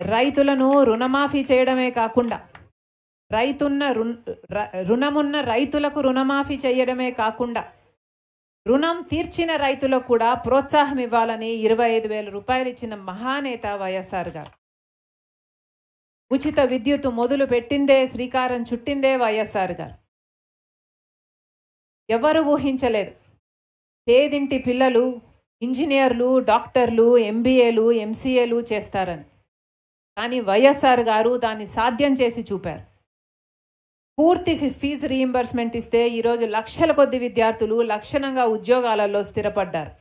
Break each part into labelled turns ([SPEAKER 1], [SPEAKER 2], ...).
[SPEAKER 1] రైతులను రుణమాఫీ చేయడమే కాకుండా రైతున్న రుణ ర- రుణమున్న రైతులకు రుణమాఫీ చేయడమే కాకుండా రుణం తీర్చిన రైతులకు కూడా ప్రోత్సాహం ఇవ్వాలని ఇరవై ఐదు వేల రూపాయలు ఇచ్చిన మహానేత వైఎస్ఆర్ గారు ఉచిత విద్యుత్ మొదలు పెట్టిందే శ్రీకారం చుట్టిందే వైఎస్ఆర్ గారు ఎవరు ఊహించలేదు పేదింటి పిల్లలు ఇంజనీర్లు డాక్టర్లు ఎంబీఏలు ఎంసీఏలు చేస్తారని కానీ వైఎస్ఆర్ గారు దాన్ని సాధ్యం చేసి చూపారు పూర్తి ఫీ- ఫీజు రీయింబర్స్మెంట్ ఇస్తే ఈరోజు లక్షల కొద్ది విద్యార్థులు లక్షణంగా ఉద్యోగాలలో స్థిరపడ్డారు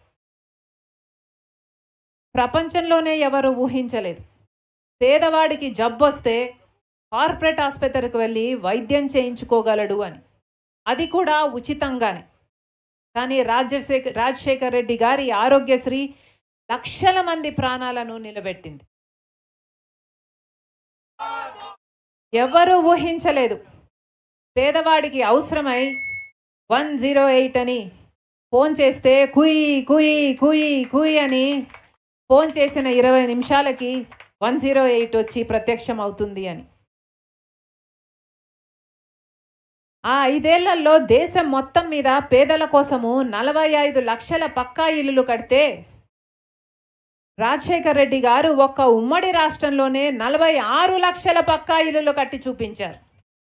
[SPEAKER 1] ప్రపంచంలోనే ఎవరు ఊహించలేదు పేదవాడికి జబ్బు వస్తే కార్పొరేట్ ఆసుపత్రికి వెళ్ళి వైద్యం చేయించుకోగలడు అని అది కూడా ఉచితంగానే కానీ రాజశేఖర్ రాజశేఖర్ రెడ్డి గారి ఆరోగ్యశ్రీ లక్షల మంది ప్రాణాలను నిలబెట్టింది ఎవరు ఊహించలేదు పేదవాడికి అవసరమై వన్ జీరో ఎయిట్ అని ఫోన్ చేస్తే కుయ్ కుయ్ కుయ్ కుయ్ అని ఫోన్ చేసిన ఇరవై నిమిషాలకి వన్ జీరో ఎయిట్ వచ్చి ప్రత్యక్షం అవుతుంది అని ఆ ఐదేళ్లలో దేశం మొత్తం మీద పేదల కోసము నలభై ఐదు లక్షల పక్కా ఇల్లులు కడితే రాజశేఖర్ రెడ్డి గారు ఒక్క ఉమ్మడి రాష్ట్రంలోనే నలభై ఆరు లక్షల పక్కా ఇల్లులు కట్టి చూపించారు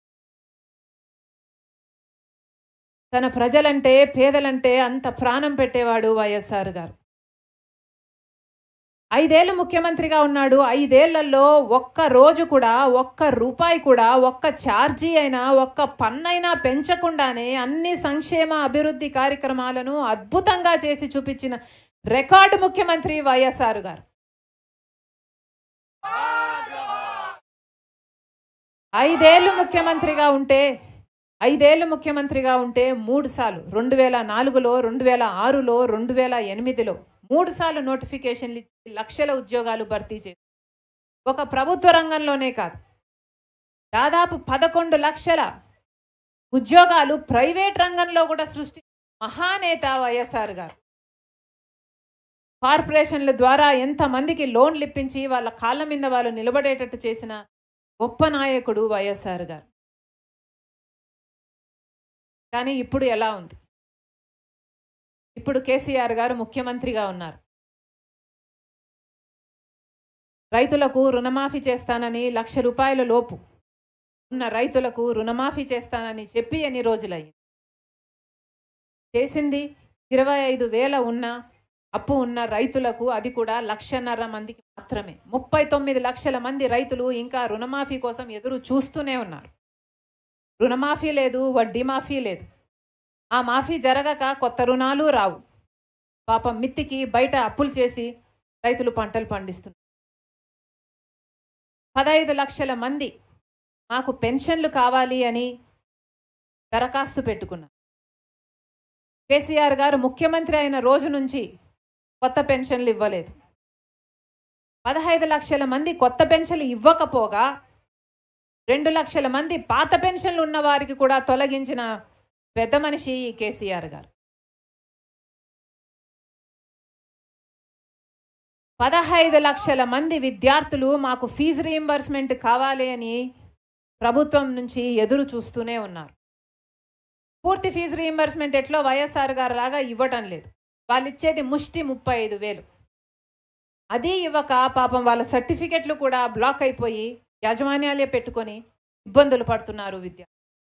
[SPEAKER 1] తన ప్రజలంటే పేదలంటే అంత ప్రాణం పెట్టేవాడు వైఎస్ఆర్ గారు ఐదేళ్ళు ముఖ్యమంత్రిగా ఉన్నాడు ఐదేళ్లలో ఒక్క రోజు కూడా ఒక్క రూపాయి కూడా ఒక్క ఛార్జీ అయినా ఒక్క పన్నైనా పెంచకుండానే అన్ని సంక్షేమ అభివృద్ధి కార్యక్రమాలను అద్భుతంగా చేసి చూపించిన రికార్డు ముఖ్యమంత్రి వైఎస్ఆర్ గారు ఐదేళ్ళు ముఖ్యమంత్రిగా ఉంటే ఐదేళ్ళు ముఖ్యమంత్రిగా ఉంటే మూడు సార్లు రెండు వేల నాలుగులో రెండు వేల ఆరులో రెండు వేల ఎనిమిదిలో మూడు సార్లు నోటిఫికేషన్లు ఇచ్చి లక్షల ఉద్యోగాలు భర్తీ చేసి ఒక ప్రభుత్వ రంగంలోనే కాదు దాదాపు పదకొండు లక్షల ఉద్యోగాలు ప్రైవేట్ రంగంలో కూడా సృష్టి మహానేత వైఎస్ఆర్ గారు కార్పొరేషన్ల ద్వారా ఎంతమందికి లోన్లు ఇప్పించి వాళ్ళ కాళ్ళ మీద వాళ్ళు నిలబడేటట్టు చేసిన గొప్ప నాయకుడు వైఎస్ఆర్ గారు కానీ ఇప్పుడు ఎలా ఉంది ఇప్పుడు కేసీఆర్ గారు ముఖ్యమంత్రిగా ఉన్నారు రైతులకు రుణమాఫీ చేస్తానని లక్ష రూపాయల లోపు ఉన్న రైతులకు రుణమాఫీ చేస్తానని చెప్పి ఎన్ని రోజులయ్యింది చేసింది ఇరవై ఐదు వేల ఉన్న అప్పు ఉన్న రైతులకు అది కూడా లక్షన్నర మందికి మాత్రమే ముప్పై తొమ్మిది లక్షల మంది రైతులు ఇంకా రుణమాఫీ కోసం ఎదురు చూస్తూనే ఉన్నారు రుణమాఫీ లేదు వడ్డీ మాఫీ లేదు ఆ మాఫీ జరగక కొత్త రుణాలు రావు పాపం మిత్తికి బయట అప్పులు చేసి రైతులు పంటలు పండిస్తున్నారు పదహైదు లక్షల మంది మాకు పెన్షన్లు కావాలి అని దరఖాస్తు పెట్టుకున్నారు కేసీఆర్ గారు ముఖ్యమంత్రి అయిన రోజు నుంచి కొత్త పెన్షన్లు ఇవ్వలేదు పదహైదు లక్షల మంది కొత్త పెన్షన్లు ఇవ్వకపోగా రెండు లక్షల మంది పాత పెన్షన్లు ఉన్న వారికి కూడా తొలగించిన పెద్ద మనిషి ఈ కేసీఆర్ గారు పదహైదు లక్షల మంది విద్యార్థులు మాకు ఫీజు రీయింబర్స్మెంట్ కావాలి అని ప్రభుత్వం నుంచి ఎదురు చూస్తూనే ఉన్నారు పూర్తి ఫీజు రీయింబర్స్మెంట్ ఎట్లో వైఎస్ఆర్ గారు లాగా ఇవ్వటం లేదు వాళ్ళు ఇచ్చేది ముష్టి ముప్పై ఐదు వేలు అది ఇవ్వక పాపం వాళ్ళ సర్టిఫికెట్లు కూడా బ్లాక్ అయిపోయి యాజమాన్యాలే పెట్టుకొని ఇబ్బందులు పడుతున్నారు విద్య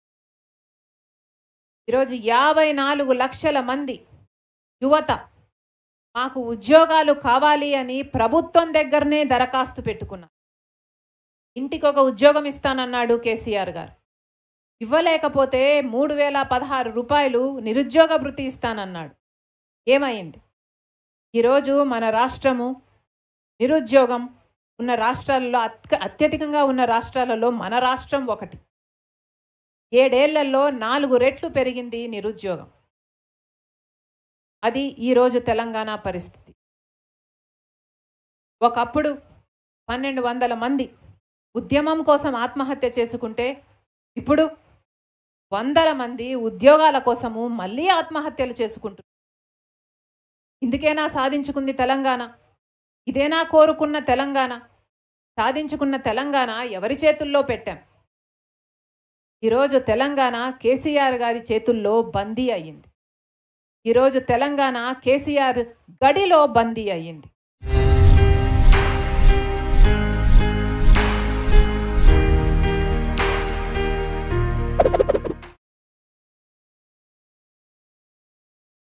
[SPEAKER 1] ఈరోజు యాభై నాలుగు లక్షల మంది యువత మాకు ఉద్యోగాలు కావాలి అని ప్రభుత్వం దగ్గరనే దరఖాస్తు పెట్టుకున్నారు ఇంటికి ఒక ఉద్యోగం ఇస్తానన్నాడు కేసీఆర్ గారు ఇవ్వలేకపోతే మూడు వేల పదహారు రూపాయలు నిరుద్యోగ భృతి ఇస్తానన్నాడు ఏమైంది ఈరోజు మన రాష్ట్రము నిరుద్యోగం ఉన్న రాష్ట్రాలలో అత్య అత్యధికంగా ఉన్న రాష్ట్రాలలో మన రాష్ట్రం ఒకటి ఏడేళ్లలో నాలుగు రెట్లు పెరిగింది నిరుద్యోగం అది ఈరోజు తెలంగాణ పరిస్థితి ఒకప్పుడు పన్నెండు వందల మంది ఉద్యమం కోసం ఆత్మహత్య చేసుకుంటే ఇప్పుడు వందల మంది ఉద్యోగాల కోసము మళ్ళీ ఆత్మహత్యలు చేసుకుంటున్నారు ఇందుకేనా సాధించుకుంది తెలంగాణ ఇదేనా కోరుకున్న తెలంగాణ సాధించుకున్న తెలంగాణ ఎవరి చేతుల్లో పెట్టాం ఈరోజు తెలంగాణ కేసీఆర్ గారి చేతుల్లో బందీ అయ్యింది ఈరోజు తెలంగాణ కేసీఆర్ గడిలో బందీ అయ్యింది